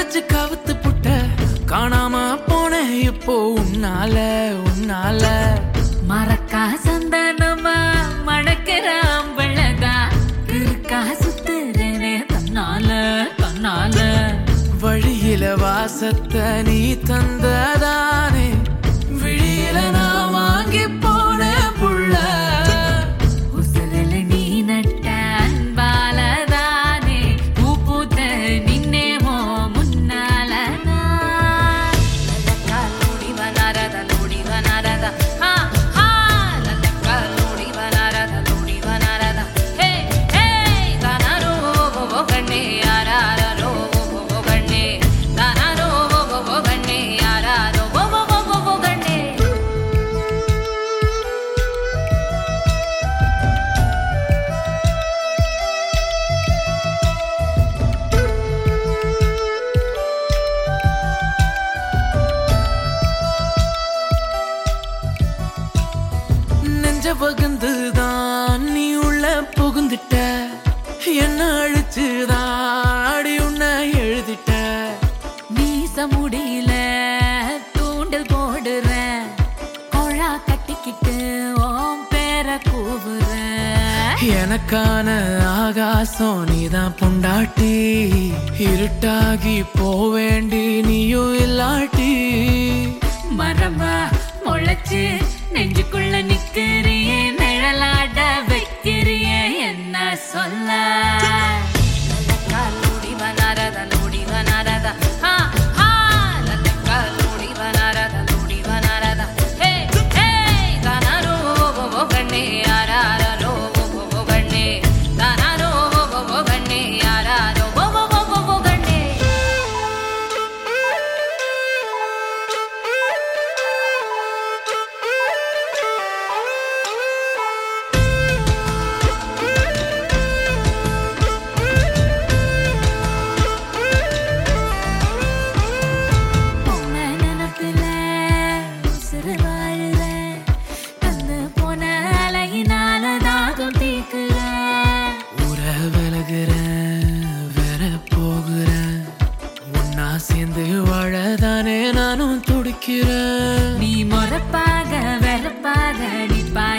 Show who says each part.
Speaker 1: வச்சு கவுத்து புட்ட காணாம போன இப்போ உன்னால உன்னால
Speaker 2: மறக்கா சந்தனமா மணக்கிற அம்பளதா இருக்கா சுத்துறேனே தன்னால தன்னால
Speaker 1: வழியில வாசத்தை நீ தந்ததானே விழியில நான் வாங்கி போன புள்ள
Speaker 2: உசுரல நீ நட்ட அன்பாலதானே பூ பூத்த நின்னேமோ முன்னால லோடி வனாரத லோடி வனாரத ஹா ஹா லல்லக்கா லோடி வனாரத லோடி வனாரத ஹே ஹே தானாரோ ஓ கண்ணே யாராரோ ஓ கண்ணே தானாரோ ஓ கண்ணே யாராரோ ஓ கண்ணே
Speaker 1: நெஞ்ச பகுந்துதான் நீ உள்ள புகுந்துட்ட என்ன அழிச்சுதான் அடி உன்ன எழுதிட்ட
Speaker 2: மீச முடியல தூண்டல் போடுறேன் கொழா கட்டிக்கிட்டு ஓம் பேர கூவுறேன்
Speaker 1: எனக்கான ஆகாசம் நீதான் பொண்டாட்டி இருட்டாகி போவேண்டி நீயும் இல்லாட்டி
Speaker 2: மரமா முளைச்சு நெஞ்சுக்குள்ள நிக்கிறியே நிழலாட வைக்கிறியே என்ன சொல்ல லல்லக்கா லோடி வனாரத லோடி வனாரத ஹா ஹா லல்லக்கா லோடி வனாரத லோடி வனாரத ஹே ஹே தானாரோ ஓ கண்ணே யாராரோ ஓ கண்ணே தானாரோ ஓ கண்ணே யாராரோ ஓ கண்ணே உன்னை நினைப்பில உசுறு வாழுறேன். தந்து போன அலையினால தாகம் தீர்க்கிறேன்.
Speaker 1: உற விலகுறேன் வேற போகிறேன் ஒன்னா சேர்ந்து வாழதானே நானும் துடிக்கிறேன்
Speaker 2: நீ முறப்பாக வெறுப்பாக நீ